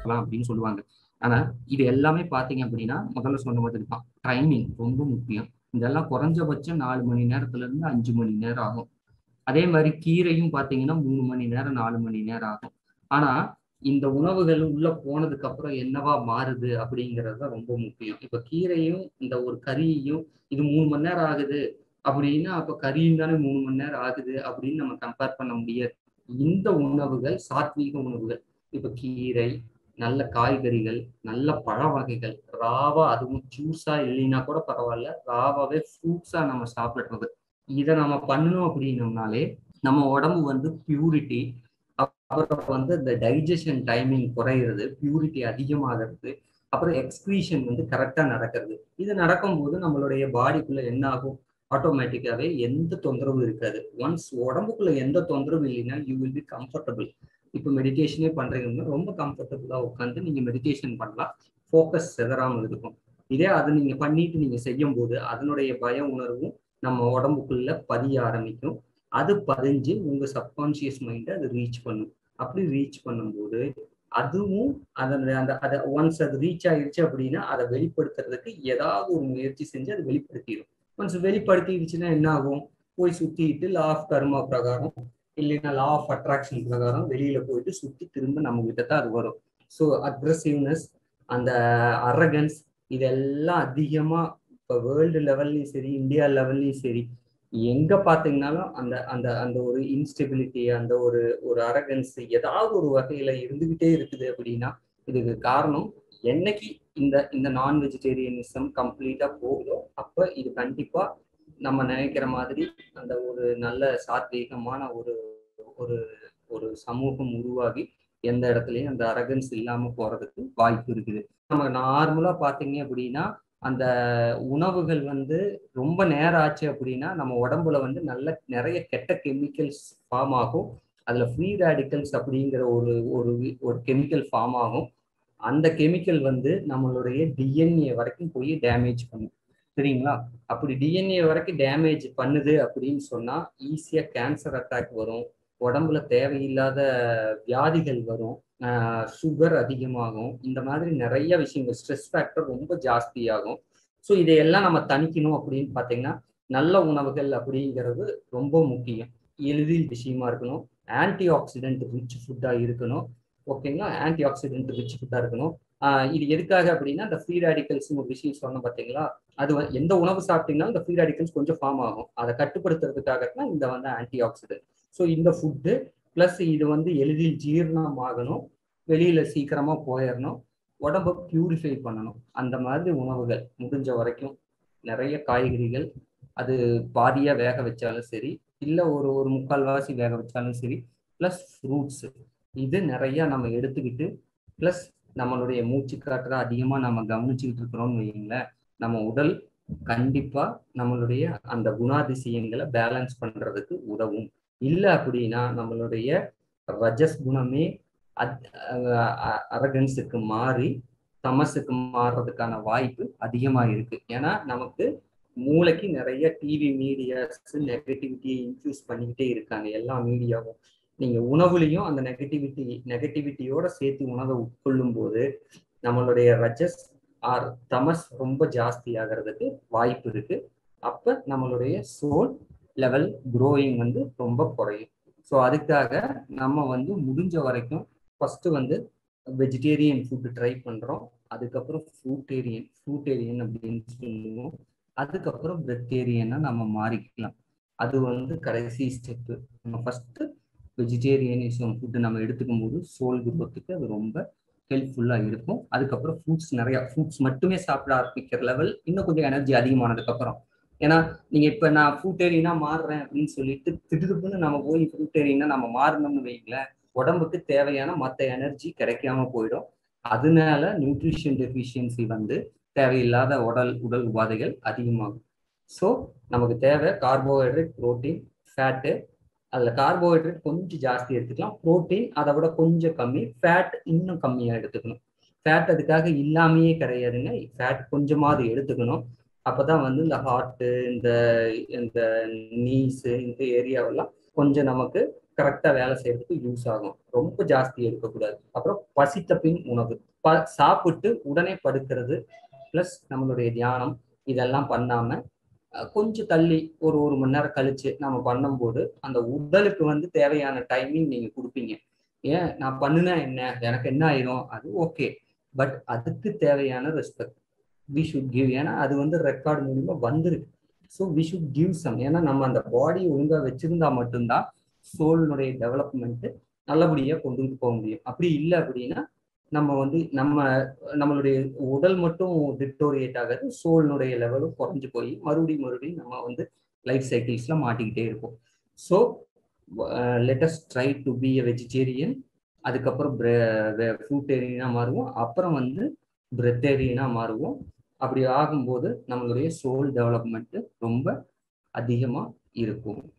நடக்கலாம் அப்படின்னு சொல்லுவாங்க ஆனா இது எல்லாமே பாத்தீங்க அப்படின்னா முதல்ல சொன்ன மாதிரி தான் டைமிங் ரொம்ப முக்கியம் இதெல்லாம் குறைஞ்சபட்சம் நாலு மணி நேரத்துல இருந்து அஞ்சு மணி நேரம் ஆகும் அதே மாதிரி கீரையும் பாத்தீங்கன்னா மூணு மணி நேரம் நாலு மணி நேரம் ஆகும் ஆனா இந்த உணவுகள் உள்ள போனதுக்கு அப்புறம் என்னவா மாறுது அப்படிங்கிறது தான் ரொம்ப முக்கியம் இப்ப கீரையும் இந்த ஒரு கறியையும் இது மூணு மணி நேரம் ஆகுது அப்படின்னா அப்ப கறியும் தானே மூணு மணி நேரம் ஆகுது அப்படின்னு நம்ம கம்பேர் பண்ண முடியாது இந்த உணவுகள் சாத்வீக உணவுகள் இப்ப கீரை நல்ல காய்கறிகள் நல்ல பழ வகைகள் ராவா அதுவும் ஜூஸா இல்லைன்னா கூட பரவாயில்ல ராவாவே ஃப்ரூட்ஸா நம்ம சாப்பிடுறது இதை நம்ம பண்ணணும் அப்படின்னோம்னாலே நம்ம உடம்பு வந்து பியூரிட்டி அப்புறம் வந்து இந்த டைஜஷன் டைமிங் குறையிறது பியூரிட்டி அதிகமாகிறது அப்புறம் எக்ஸ்கிரீஷன் வந்து கரெக்டா நடக்கிறது இது நடக்கும்போது நம்மளுடைய பாடிக்குள்ள என்ன ஆகும் ஆட்டோமேட்டிக்காவே எந்த தொந்தரவும் இருக்காது ஒன்ஸ் உடம்புக்குள்ள எந்த தொந்தரவும் இல்லைன்னா யூ வில் பி கம்ஃபர்டபுள் இப்போ மெடிடேஷனே பண்றீங்கன்னா ரொம்ப கம்ஃபர்டபுளா உட்காந்து நீங்க மெடிடேஷன் பண்ணலாம் ஃபோக்கஸ் செதறாமல் இருக்கும் இதே அது நீங்க பண்ணிட்டு நீங்க செய்யும் போது அதனுடைய பய உணர்வும் நம்ம உடம்புக்குள்ள பதிய ஆரம்பிக்கும் அது பதிஞ்சு உங்க சப்கான்சியஸ் மைண்டை அது ரீச் பண்ணும் அப்படி ரீச் பண்ணும்போது அதுவும் அதனுடைய அந்த அதை ஒன்ஸ் அது ரீச் ஆயிடுச்சு அப்படின்னா அதை வெளிப்படுத்துறதுக்கு ஏதாவது ஒரு முயற்சி செஞ்சு அது வெளிப்படுத்திடும் ஒன்ஸ் வெளிப்படுத்திடுச்சுன்னா என்ன ஆகும் போய் சுத்திட்டு லா ஆஃப் கர்மா பிரகாரம் இல்லைன்னா லா ஆஃப் அட்ராக்ஷன் பிரகாரம் வெளியில போயிட்டு சுத்தி திரும்ப நம்ம கிட்ட தான் அது வரும் ஸோ அக்ரஸிவ்னஸ் அந்த அரகன்ஸ் இதெல்லாம் அதிகமா இப்போ வேர்ல்டு லெவல்லையும் சரி இந்தியா லெவல்லையும் சரி எங்க பாத்தீங்கன்னாலும் அந்த அந்த அந்த ஒரு இன்ஸ்டெபிலிட்டி அந்த ஒரு ஒரு அரகன்ஸ் ஏதாவது ஒரு வகையில இருந்துகிட்டே இருக்குது அப்படின்னா இதுக்கு காரணம் என்னைக்கு இந்த இந்த நான் வெஜிடேரியனிசம் கம்ப்ளீட்டா போகுதோ அப்ப இது கண்டிப்பா நம்ம நினைக்கிற மாதிரி அந்த ஒரு நல்ல சாத்வீகமான ஒரு ஒரு ஒரு சமூகம் உருவாகி எந்த இடத்துலயும் அந்த அரகன்ஸ் இல்லாம போறதுக்கு வாய்ப்பு இருக்குது நம்ம நார்மலா பாத்தீங்க அப்படின்னா அந்த உணவுகள் வந்து ரொம்ப நேரம் ஆச்சு அப்படின்னா நம்ம உடம்புல வந்து நல்ல நிறைய கெட்ட கெமிக்கல்ஸ் ஃபார்ம் ஆகும் அதுல ஃப்ரீ ரேடிக்கல்ஸ் அப்படிங்கிற ஒரு ஒரு ஒரு கெமிக்கல் ஃபார்ம் ஆகும் அந்த கெமிக்கல் வந்து நம்மளுடைய டிஎன்ஏ வரைக்கும் போய் டேமேஜ் பண்ணும் சரிங்களா அப்படி டிஎன்ஏ வரைக்கும் டேமேஜ் பண்ணுது அப்படின்னு சொன்னா ஈஸியா கேன்சர் அட்டாக் வரும் உடம்புல தேவையில்லாத வியாதிகள் வரும் சுகர் அதிகமாகும் இந்த மாதிரி நிறைய விஷயங்கள் ஸ்ட்ரெஸ் ஃபேக்டர் ரொம்ப ஜாஸ்தியாகும் ஸோ இதையெல்லாம் நம்ம தணிக்கணும் அப்படின்னு பார்த்தீங்கன்னா நல்ல உணவுகள் அப்படிங்கிறது ரொம்ப முக்கியம் எளிதில் விஷயமா இருக்கணும் ஆன்டி ஆக்சிடென்ட் ரிச் ஃபுட்டாக இருக்கணும் ஓகேங்களா ஆன்டி ஆக்சிடென்ட் ரிச் ஃபுட்டாக இருக்கணும் இது எதுக்காக அப்படின்னா இந்த ஃப்ரீ ரேடிக்கல்ஸ் ஒரு விஷயம் சொன்னோம் பார்த்தீங்களா அது எந்த உணவு சாப்பிட்டீங்கன்னா இந்த ஃப்ரீ ரேடிக்கல்ஸ் கொஞ்சம் ஃபார்ம் ஆகும் அதை கட்டுப்படுத்துறதுக்காகத்தான் இந்த வந்து ஆன்டி ஆக்சிடென்ட் ஸோ இந்த ஃபுட்டு ப்ளஸ் இது வந்து எளிதில் ஜீரணம் ஆகணும் வெளியில சீக்கிரமா போயிடணும் உடம்ப பியூரிஃபை பண்ணணும் அந்த மாதிரி உணவுகள் முடிஞ்ச வரைக்கும் நிறைய காய்கறிகள் அது பாதியா வேக வச்சாலும் சரி இல்லை ஒரு ஒரு முக்கால்வாசி வேக வச்சாலும் சரி ப்ளஸ் ஃப்ரூட்ஸ் இது நிறைய நம்ம எடுத்துக்கிட்டு ப்ளஸ் நம்மளுடைய மூச்சு காற்றை அதிகமாக நம்ம கவனிச்சுக்கிட்டு இருக்கிறோம்னு வைங்களேன் நம்ம உடல் கண்டிப்பா நம்மளுடைய அந்த குணாதிசயங்களை பேலன்ஸ் பண்றதுக்கு உதவும் இல்லை அப்படின்னா நம்மளுடைய ரஜஸ் குணமே அரகன்ஸுக்கு மாறி தமசுக்கு மாறுறதுக்கான வாய்ப்பு அதிகமா இருக்கு ஏன்னா நமக்கு மூளைக்கு நிறைய டிவி மீடியாஸ் நெகட்டிவிட்டியை இன்ஃபியூஸ் பண்ணிக்கிட்டே இருக்காங்க எல்லா மீடியாவும் நீங்க உணவுலையும் அந்த நெகட்டிவிட்டி நெகட்டிவிட்டியோட சேர்த்து உணவை உட்கொள்ளும் போது நம்மளுடைய ரஜஸ் ஆர் தமஸ் ரொம்ப ஜாஸ்தி ஆகிறதுக்கு வாய்ப்பு இருக்கு அப்ப நம்மளுடைய சோல் லெவல் குரோயிங் வந்து ரொம்ப குறையும் ஸோ அதுக்காக நம்ம வந்து முடிஞ்ச வரைக்கும் ஃபர்ஸ்ட் வந்து வெஜிடேரியன் ஃபுட்டு ட்ரை பண்றோம் அதுக்கப்புறம் ஃப்ரூட்டேரியன் ஃப்ரூட்டேரியன் அப்படின்னு சொல்லுவோம் அதுக்கப்புறம் வெஜிடேரியனா நம்ம மாறிக்கலாம் அது வந்து கடைசி ஸ்டெப்பு நம்ம ஃபர்ஸ்ட் வெஜிடேரியனிசம் ஃபுட்டு நம்ம எடுத்துக்கும் போது சோல் குரோத்துக்கு அது ரொம்ப ஹெல்ப்ஃபுல்லாக இருக்கும் அதுக்கப்புறம் ஃப்ரூட்ஸ் நிறைய ஃப்ரூட்ஸ் மட்டுமே சாப்பிட ஆரம்பிக்கிற லெவல் இன்னும் கொஞ்சம் எனர்ஜி அதிகமானதுக்கப்புறம் ஏன்னா நீங்க இப்ப நான் ஃப்ரூட்டேரியனா மாறுறேன் அப்படின்னு சொல்லிட்டு திடுதுப்புன்னு நம்ம போய் ஃப்ரூட்டேரியனா நம்ம மாறணும்னு வைங்களேன் உடம்புக்கு தேவையான மற்ற எனர்ஜி கிடைக்காம போயிடும் அதனால நியூட்ரிஷன் டெஃபிஷியன்சி வந்து தேவையில்லாத உடல் உடல் உபாதைகள் அதிகமாகும் ஸோ நமக்கு தேவை கார்போஹைட்ரேட் ப்ரோட்டீன் ஃபேட்டு அதில் கார்போஹைட்ரேட் கொஞ்சம் ஜாஸ்தி எடுத்துக்கலாம் ப்ரோட்டீன் அதை விட கொஞ்சம் கம்மி ஃபேட் இன்னும் கம்மியாக எடுத்துக்கணும் ஃபேட் அதுக்காக இல்லாமையே கிடையாதுங்க ஃபேட் கொஞ்சமாவது எடுத்துக்கணும் அப்பதான் வந்து இந்த ஹார்ட்டு இந்த இந்த நீஸு இந்த ஏரியாவெல்லாம் கொஞ்சம் நமக்கு கரெக்டாக வேலை செய்யறதுக்கு யூஸ் ஆகும் ரொம்ப ஜாஸ்தி எடுக்கக்கூடாது அப்புறம் பசித்த பின் உணவு ப சாப்பிட்டு உடனே படுக்கிறது ப்ளஸ் நம்மளுடைய தியானம் இதெல்லாம் பண்ணாம கொஞ்சம் தள்ளி ஒரு ஒரு மணி நேரம் கழிச்சு நம்ம பண்ணும்போது அந்த உடலுக்கு வந்து தேவையான டைமிங் நீங்க கொடுப்பீங்க ஏன் நான் பண்ணுனா என்ன எனக்கு என்ன ஆயிரும் அது ஓகே பட் அதுக்கு தேவையான ரெஸ்பெக்ட் வி ஷுட் கிவ் ஏன்னா அது வந்து ரெக்கார்டு மூலியமா வந்துருக்கு so we should give some ஏன்னா நம்ம அந்த பாடி ஒழுங்காக வச்சிருந்தா மட்டும்தான் சோலினுடைய டெவலப்மெண்ட் நல்லபடியாக கொண்டு போக முடியும் அப்படி இல்லை அப்படின்னா நம்ம வந்து நம்ம நம்மளுடைய உடல் மட்டும் டிட்டோரியேட் ஆகாது சோலினுடைய லெவலும் குறைஞ்சு போய் மறுபடியும் மறுபடியும் நம்ம வந்து லைஃப் சைக்கிள்ஸ்ல மாட்டிக்கிட்டே இருப்போம் so let's try to be a vegetarian அதுக்கப்புறம் ஃப்ரூட்டேரியனாக மாறுவோம் அப்புறம் வந்து பிரெத்தேரியனாக மாறுவோம் அப்படி ஆகும்போது நம்மளுடைய சோல் டெவலப்மெண்ட் ரொம்ப அதிகமாக இருக்கும்